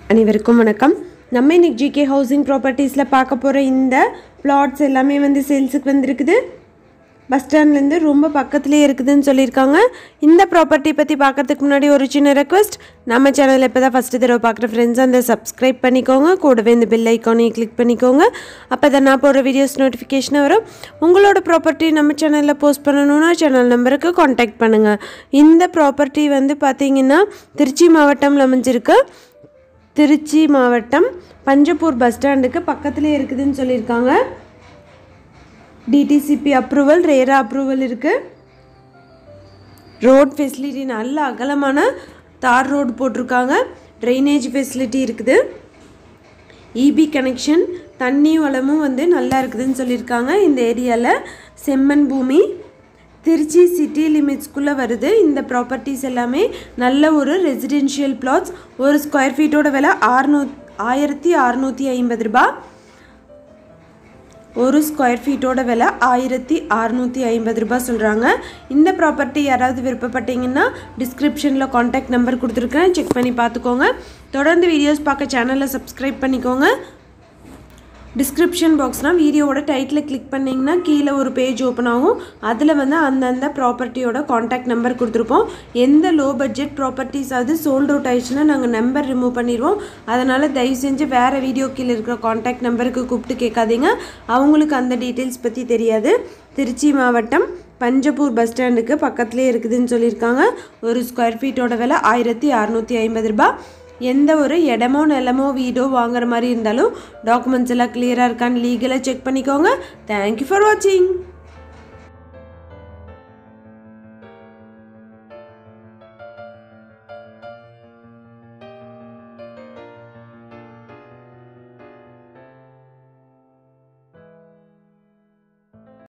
அனைவருக்கும் வணக்கம் நம்ம இன்னைக்கு ஜிகே ஹவுசிங் ப்ராப்பர்ட்டிஸில் பார்க்க போகிற இந்த பிளாட்ஸ் எல்லாமே வந்து சேல்ஸுக்கு வந்திருக்குது பஸ் ஸ்டாண்ட்லேருந்து ரொம்ப பக்கத்துலேயே இருக்குதுன்னு சொல்லியிருக்காங்க இந்த ப்ராப்பர்ட்டி பற்றி பார்க்கறதுக்கு முன்னாடி ஒரு சின்ன ரெக்வஸ்ட் நம்ம சேனலில் இப்போ தான் ஃபஸ்ட்டு தடவை பார்க்குற ஃப்ரெண்ட்ஸ் அந்த சப்ஸ்கிரைப் பண்ணிக்கோங்க கூடவே இந்த பெல் ஐக்கானையும் கிளிக் பண்ணிக்கோங்க அப்போ தான் நான் போடுற வீடியோஸ் நோட்டிஃபிகேஷன் வரும் உங்களோட ப்ராப்பர்ட்டி நம்ம சேனலில் போஸ்ட் பண்ணணுன்னா சேனல் நம்பருக்கு காண்டாக்ட் பண்ணுங்கள் இந்த ப்ராப்பர்ட்டி வந்து பார்த்தீங்கன்னா திருச்சி மாவட்டம்ல அமைஞ்சிருக்கு திருச்சி மாவட்டம் பஞ்சப்பூர் பஸ் ஸ்டாண்டுக்கு பக்கத்துலேயே இருக்குதுன்னு சொல்லியிருக்காங்க டிடிசிபி அப்ரூவல் ரேரா அப்ரூவல் இருக்குது ரோட் ஃபெசிலிட்டி நல்ல அகலமான தார் ரோடு போட்டிருக்காங்க ட்ரைனேஜ் ஃபெசிலிட்டி இருக்குது இபி கனெக்ஷன் தண்ணி வளமும் வந்து நல்லா இருக்குதுன்னு சொல்லியிருக்காங்க இந்த ஏரியாவில் செம்மண் பூமி திருச்சி சிட்டி லிமிட்ஸ்குள்ளே வருது இந்த ப்ராப்பர்ட்டிஸ் எல்லாமே நல்ல ஒரு ரெசிடென்ஷியல் பிளாட்ஸ் ஒரு ஸ்கொயர் ஃபீட்டோட விலை ஆறுநூ ஆயிரத்தி அறநூற்றி ஐம்பது ரூபாய் ஒரு ஸ்கொயர் ஃபீட்டோட விலை ஆயிரத்தி அறநூற்றி ஐம்பது ரூபாய் சொல்கிறாங்க இந்த ப்ராப்பர்ட்டி யாராவது விருப்பப்பட்டீங்கன்னா டிஸ்கிரிப்ஷனில் காண்டாக்ட் நம்பர் கொடுத்துருக்கேன் செக் பண்ணி பார்த்துக்கோங்க தொடர்ந்து வீடியோஸ் பார்க்க சேனலை சப்ஸ்கிரைப் பண்ணிக்கோங்க டிஸ்கிரிப்ஷன் பாக்ஸ்னால் வீடியோவோட டைட்டில் கிளிக் பண்ணிங்கன்னா கீழே ஒரு பேஜ் ஓப்பன் ஆகும் அதில் வந்து அந்தந்த ப்ராப்பர்ட்டியோட காண்டாக்ட் நம்பர் கொடுத்துருப்போம் எந்த லோ பட்ஜெட் ப்ராப்பர்ட்டிஸ் அது சோல்ட் அவுட் ஆயிடுச்சுன்னா நாங்கள் நம்பர் ரிமூவ் பண்ணிடுவோம் அதனால் தயவு செஞ்சு வேறு வீடியோ கீழே இருக்கிற காண்டாக்ட் நம்பருக்கு கூப்பிட்டு கேட்காதீங்க அவங்களுக்கு அந்த டீட்டெயில்ஸ் பற்றி தெரியாது திருச்சி மாவட்டம் பஞ்சப்பூர் பஸ் ஸ்டாண்டுக்கு பக்கத்துலேயே இருக்குதுன்னு சொல்லியிருக்காங்க ஒரு ஸ்கொயர் ஃபீட்டோட விலை ஆயிரத்தி அறநூற்றி ஐம்பது ரூபாய் எந்த ஒரு இடமோ நிலமோ வீடோ வாங்குற மாதிரி இருந்தாலும் டாக்குமெண்ட்ஸ் எல்லாம் கிளியராக இருக்கான்னு லீகலாக செக் பண்ணிக்கோங்க தேங்க்யூ ஃபார் வாட்சிங்